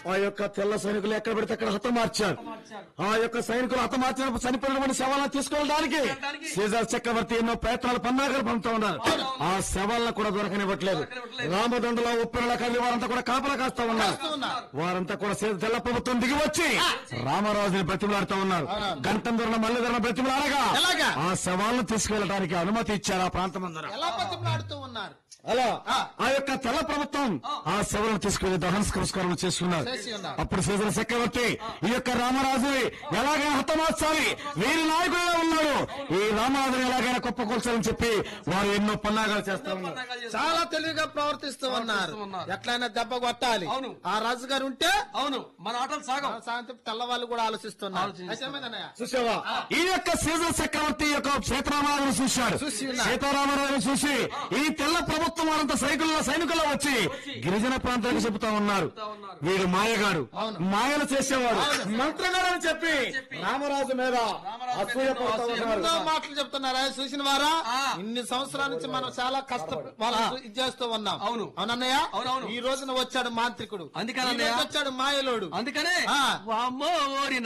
ఆ యొక్క తెల్ల సైనికులు ఎక్కడ పెడితే అక్కడ హతమార్చారు ఆ యొక్క సైనికులు హతమార్చినప్పుడు చనిపోయినటువంటి శవాలను తీసుకెళ్ళడానికి సీజర్ చక్రవర్తి ఎన్నో ప్రయత్నాలు పన్నాగలు పంపుతూ ఉన్నారు ఆ శవాలను కూడా దొరకనివ్వట్లేదు రామదండలో ఉప్పినల కల్లి వారంతా కూడా కాపలా కాస్తా ఉన్నారు వారంతా కూడా సీత తెల్ల ప్రభుత్వం దిగి వచ్చి రామరాజుని బ్రతిమలాడుతూ ఉన్నారు గంటం ధరణ మల్లి ధరణ బ్రతిమలాడగా ఎలాగా? ఆ శవాలను తీసుకెళ్ళడానికి అనుమతి ఇచ్చారు ఆ ప్రాంతం అందరూ ఎలా బతిమలాడుతూ ఉన్నారు అలా ఆ యొక్క తెల్ల ప్రభుత్వం ఆ శవలను తీసుకుని దహన సంస్కారం చేసుకున్నారు చేసి ఉన్నారు. అప్పుడు సీజన్ చక్రవర్తి ఈ యొక్క రామరాజు ఎలాగైనా హతమార్చాలి వీరి నాయకుడుగా ఉన్నాడు ఈ రామరాజుని ఎలాగైనా కుప్పకొల్చాలని చెప్పి వారు ఎన్నో పన్నాగాలు చేస్తా ఉన్నారు చాలా తెలివిగా ప్రవర్తిస్తూ ఉన్నారు ఉన్నారు. ఎట్లయినా దెబ్బ కొట్టాలి అవును. ఆ రాజు గారు ఉంటే అవును మన ఆటలు సాగం సాయంత్రం తెల్లవాళ్ళు కూడా ఆలోచిస్తున్నారు ఆలోచిస్తున్నారు. అయితే ఏమైందన్నయ్య? చూసావా ఈ యొక్క సీజన్ చక్రవర్తి యొక్క సీతారామరాజును చూశాడు చూసి ఉన్నారు. సీతారామరాజును చూసి ఈ తెల్ల ప్రభుత్వం వారంతా సైనికుల్లో సైనికుల్లో వచ్చి గిరిజన ప్రాంతానికి చెబుతా ఉన్నారు వీడు మాయగాడు మాయలు చేసేవాడు మంత్రగాడు అని చెప్పి రామరాజు మీద అసూయ పడుతూ ఉన్నారు ఎన్నో మాటలు చెప్తున్నారా చూసిన వారా ఆ. ఇన్ని సంవత్సరాల నుంచి మనం చాలా కష్ట వాళ్ళని ఇది చేస్తూ ఉన్నాం అవును. అవునన్నయ్య అవునవును. ఈ రోజున వచ్చాడు మాంత్రికుడు అందుకని ఈ రోజు అన్నయ్య. వచ్చాడు మాయలోడు అందుకనే ఆ. వామ్మో ఓరి